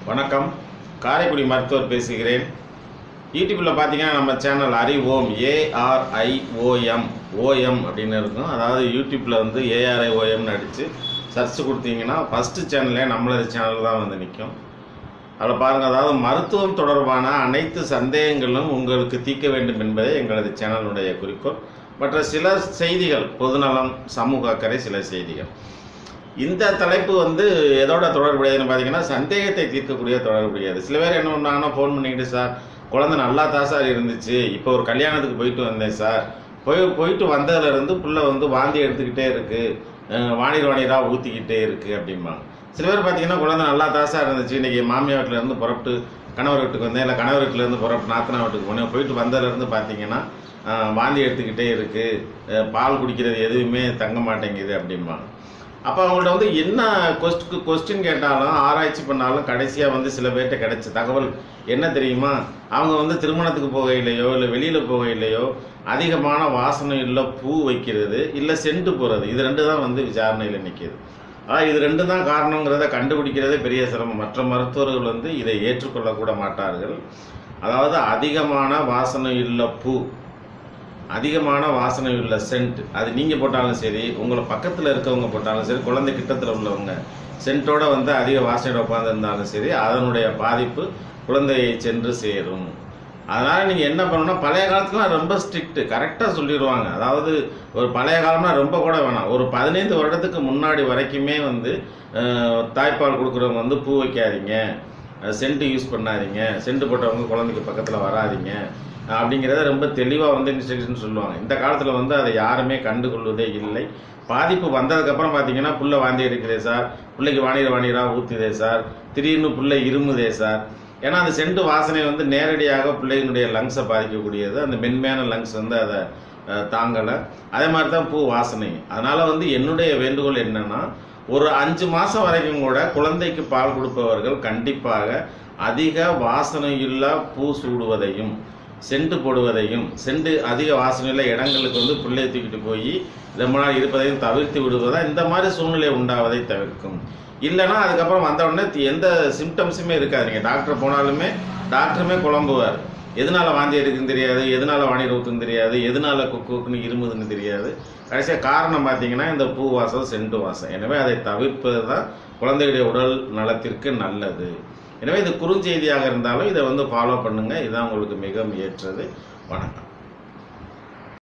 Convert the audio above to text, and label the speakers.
Speaker 1: வணக்கம் காரைக்குடி மருத்துவர் பேசுகிறேன் யூடியூப்பில் பார்த்தீங்கன்னா நம்ம சேனல் அறிவோம் ஏஆர்ஐஓஎம் ஓஎம் அப்படின்னு இருக்கும் அதாவது யூடியூப்பில் வந்து ஏஆர்ஐஓஎம்னு அடித்து சர்ச் கொடுத்தீங்கன்னா ஃபஸ்ட்டு சேனலே நம்மளது சேனல் தான் வந்து நிற்கும் அதில் பாருங்கள் அதாவது மருத்துவம் தொடர்பான அனைத்து சந்தேகங்களும் உங்களுக்கு தீர்க்க வேண்டும் என்பதே எங்களது சேனலுடைய குறிக்கோள் மற்ற சில செய்திகள் பொதுநலம் சமூக அக்கறை சில செய்திகள் இந்த தலைப்பு வந்து எதோட தொடர்புடையதுன்னு பார்த்தீங்கன்னா சந்தேகத்தை தீர்க்கக்கூடிய தொடர்புடையது சில பேர் என்ன பண்ணாங்கன்னா ஃபோன் பண்ணிக்கிட்டு சார் குழந்தை நல்லா தான் சார் இருந்துச்சு இப்போ ஒரு கல்யாணத்துக்கு போயிட்டு வந்தேன் சார் போய் போயிட்டு வந்ததுலேருந்து புள்ள வந்து வாந்தி எடுத்துக்கிட்டே இருக்கு அஹ் வாணிர் வாணிராக ஊற்றிக்கிட்டே இருக்கு அப்படிம்பாங்க சில பேர் பார்த்தீங்கன்னா குழந்தை நல்லா தான் சார் இருந்துச்சு இன்னைக்கு மாமியார் வீட்டிலேருந்து புறப்பட்டு கணவர் வீட்டுக்கு வந்தேன் இல்லை கணவர் வீட்டிலேருந்து புறப்பட்டு நாத்தனா வீட்டுக்கு போனேன் போயிட்டு வந்ததுலேருந்து பார்த்தீங்கன்னா அஹ் வாந்தி எடுத்துக்கிட்டே இருக்கு அஹ் பால் குடிக்கிறது எதுவுமே தங்க மாட்டேங்குது அப்படிம்பாங்க அப்போ அவங்கள்ட்ட வந்து என்ன கொஸ்ட் கொஸ்டின் கேட்டாலும் ஆராய்ச்சி பண்ணாலும் கடைசியாக வந்து சில பேர்கிட்ட கிடைச்ச தகவல் என்ன தெரியுமா அவங்க வந்து திருமணத்துக்கு போகையிலையோ இல்லை வெளியில் போகையிலையோ அதிகமான வாசனை இல்லை பூ வைக்கிறது இல்லை சென்ட்டு போகிறது இது ரெண்டு தான் வந்து விசாரணையில் நிற்கிது ஆனால் இது ரெண்டு தான் காரணங்கிறத கண்டுபிடிக்கிறதே பெரிய சிரமம் மற்ற மருத்துவர்கள் வந்து இதை ஏற்றுக்கொள்ளக்கூட மாட்டார்கள் அதாவது அதிகமான வாசனை இல்லை பூ அதிகமான வாசனை உள்ள சென்ட் அது நீங்கள் போட்டாலும் சரி உங்களை பக்கத்தில் இருக்கவங்க போட்டாலும் சரி குழந்தை கிட்டத்தில் உள்ளவங்க சென்ட்டோட வந்து அதிக வாசனையோட உட்காந்துருந்தாலும் சரி அதனுடைய பாதிப்பு குழந்தையை சென்று சேரும் அதனால் நீங்கள் என்ன பண்ணணும்னா பழைய காலத்துலாம் ரொம்ப ஸ்ட்ரிக்ட்டு கரெக்டாக சொல்லிடுவாங்க அதாவது ஒரு பழைய காலம்னா ரொம்ப கூட வேணாம் ஒரு பதினைந்து வருடத்துக்கு முன்னாடி வரைக்குமே வந்து அஹ், தாய்ப்பால் கொடுக்குறவங்க வந்து பூ வைக்காதீங்க சென்ட் யூஸ் பண்ணாதீங்க சென்ட் போட்டவங்க குழந்தைக்கு பக்கத்தில் வராதீங்க அப்படிங்கிறத ரொம்ப தெளிவாக வந்து இன்ஸ்ட்ரக்ஷன் சொல்லுவாங்க இந்த காலத்தில் வந்து அதை யாருமே கண்டுகொள்வதே இல்லை பாதிப்பு வந்ததுக்கப்புறம் பார்த்தீங்கன்னா புள்ள வாந்தி எடுக்குதே சார் பிள்ளைக்கு வாணிர வாணிராக ஊற்றுதே சார் திடீர்னு புள்ள இருமுதே சார் ஏன்னா அந்த சென்ட் வாசனை வந்து நேரடியாக பிள்ளைகளுடைய லங்ஸை பாதிக்கக்கூடியது அந்த மென்மையான லங்ஸ் வந்து அதை தாங்கலை அதே மாதிரி தான் பூ வாசனை அதனால் வந்து என்னுடைய வேண்டுகோள் என்னன்னா ஒரு அஞ்சு மாதம் வரைக்கும் கூட குழந்தைக்கு பால் கொடுப்பவர்கள் கண்டிப்பாக அதிக வாசனையுள்ள பூ சூடுவதையும் செண்டு போடுவதையும் செண்டு அதிக வாசனையுள்ள இடங்களுக்கு வந்து பிள்ளையை தூக்கிட்டு போய் ரொம்ப நாள் இருப்பதையும் தவிர்த்து விடுவதா இந்த மாதிரி சூழ்நிலை உண்டாவதை தவிர்க்கும் இல்லைன்னா அதுக்கப்புறம் வந்த உடனே தி- எந்த சிம்டம்ஸுமே இருக்காது நீங்கள் டாக்டர் போனாலுமே டாக்டருமே குழம்புவார் எதனால வாந்தி எடுக்குன்னு தெரியாது எதனால வாணிர் ஊத்துன்னு தெரியாது எதனால குக்குன்னு இருமுதுன்னு தெரியாது கடைசியாக காரணம் பார்த்தீங்கன்னா இந்த பூ வாசம் செண்டு வாசம் எனவே அதை தவிர்ப்பது தான் குழந்தையுடைய உடல் நலத்திற்கு நல்லது எனவே இது குறுஞ்செய்தியாக இருந்தாலும் இதை வந்து ஃபாலோ பண்ணுங்க இதுதான் உங்களுக்கு மிகவும் ஏற்றது வணக்கம்